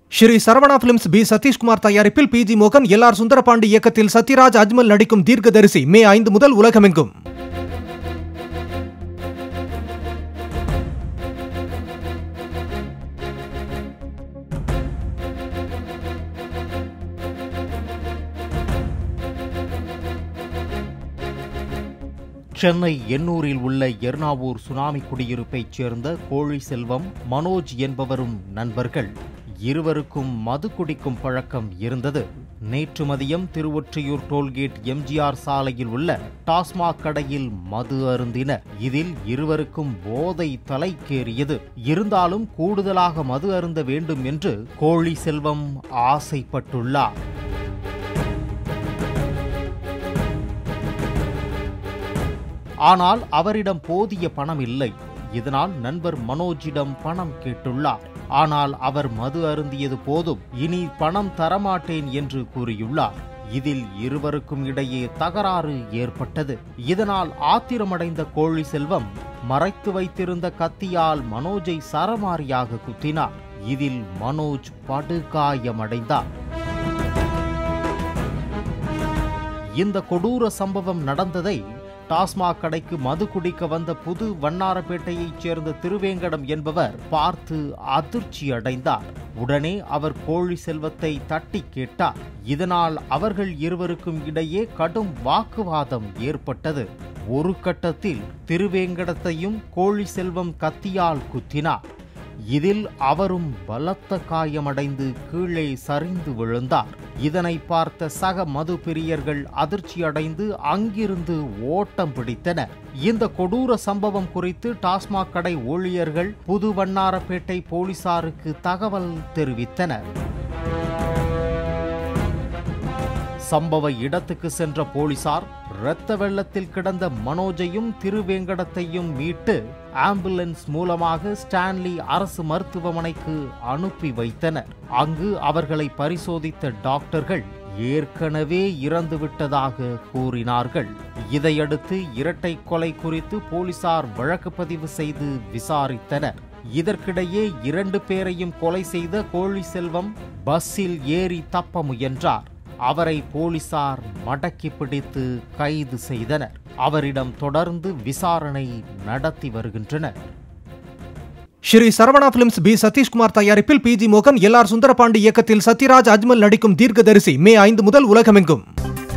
Sri Saravana films P Sathishkumar தயாரிப்பில் P G மோகன் L R Sundarapandi இயக்கத்தில் சத்யராஜ் அஜ்மல் நடிக்கும் தீர்க்கதரிசி மே ஐந்து முதல் உலகமெங்கும் சென்னை எண்ணூரில் உள்ள எர்ணாவூர் சுனாமி குடியிருப்பைச் சேர்ந்த கோழி செல்வம் மனோஜ் என்பவரும் நண்பர்கள் இருவருக்கும் மது குடிக்கும் பழக்கம் இருந்தது நேற்று மதியம் திருவொற்றியூர் டோல்கேட் எம்ஜிஆர் சாலையில் உள்ள டாஸ்மாக் கடையில் மது அருந்தினர் இதில் இருவருக்கும் போதை தலைக்கேறியது இருந்தாலும் கூடுதலாக மது அருந்த வேண்டும் என்று கோழி செல்வம் ஆசைப்பட்டுள்ளார் ஆனால் அவரிடம் போதிய பணம் இல்லை இதனால் நண்பர் மனோஜிடம் பணம் கேட்டுள்ளார் ஆனால் அவர் மது அருந்தியது போதும் இனி பணம் தரமாட்டேன் என்று கூறியுள்ளார் இதில் இருவருக்கும் இடையே தகராறு ஏற்பட்டது இதனால் ஆத்திரமடைந்த கோழி செல்வம் மறைத்து வைத்திருந்த கத்தியால் மனோஜை சரமாரியாக குத்தினார் இதில் மனோஜ் படுகாயமடைந்தார் இந்த கொடூர சம்பவம் நடந்ததை டாஸ்மாக் கடைக்கு மது குடிக்க வந்த புது வண்ணாரப்பேட்டையைச் சேர்ந்த திருவேங்கடம் என்பவர் பார்த்து அதிர்ச்சி அடைந்தார் உடனே அவர் கோழி செல்வத்தை தட்டி கேட்டார் இதனால் அவர்கள் இருவருக்கும் இடையே கடும் வாக்குவாதம் ஏற்பட்டது ஒரு கட்டத்தில் திருவேங்கடத்தையும் கோழி செல்வம் கத்தியால் குத்தினார் இதில் அவரும் பலத்த காயமடைந்து கீழே சரிந்து விழுந்தார் இதனை பார்த்த சக மது பிரியர்கள் அதிர்ச்சியடைந்து அங்கிருந்து ஓட்டம் பிடித்தனர் இந்த கொடூர சம்பவம் குறித்து டாஸ்மாக் கடை ஊழியர்கள் புது வண்ணாரப்பேட்டை போலீசாருக்கு தகவல் தெரிவித்தனர் சம்பவ இடத்துக்கு சென்ற போலீசார் இரத்த வெள்ளத்தில் கிடந்த மனோஜையும் திருவேங்கடத்தையும் மீட்டு ஆம்புலன்ஸ் மூலமாக ஸ்டான்லி அரசு மருத்துவமனைக்கு அனுப்பி வைத்தனர் அங்கு அவர்களை பரிசோதித்த டாக்டர்கள் ஏற்கனவே இறந்துவிட்டதாக கூறினார்கள் இதையடுத்து இரட்டை கொலை குறித்து போலீசார் வழக்கு பதிவு செய்து விசாரித்தனர் இதற்கிடையே இரண்டு பேரையும் கொலை செய்த கோழி செல்வம் பஸ்ஸில் ஏறி தப்ப முயன்றார் அவரை போலீசார் மடக்கி பிடித்து கைது செய்தனர் அவரிடம் தொடர்ந்து விசாரணை நடத்தி வருகின்றனர் ஸ்ரீ சரவணா பிலிம்ஸ் பி சதீஷ்குமார் தயாரிப்பில் பி ஜி மோகன் எல் ஆர் சுந்தரபாண்டி இயக்கத்தில் சத்யராஜ் அஜ்மல் நடிக்கும் தீர்க்கதரிசி மே ஐந்து முதல் உலகமெங்கும்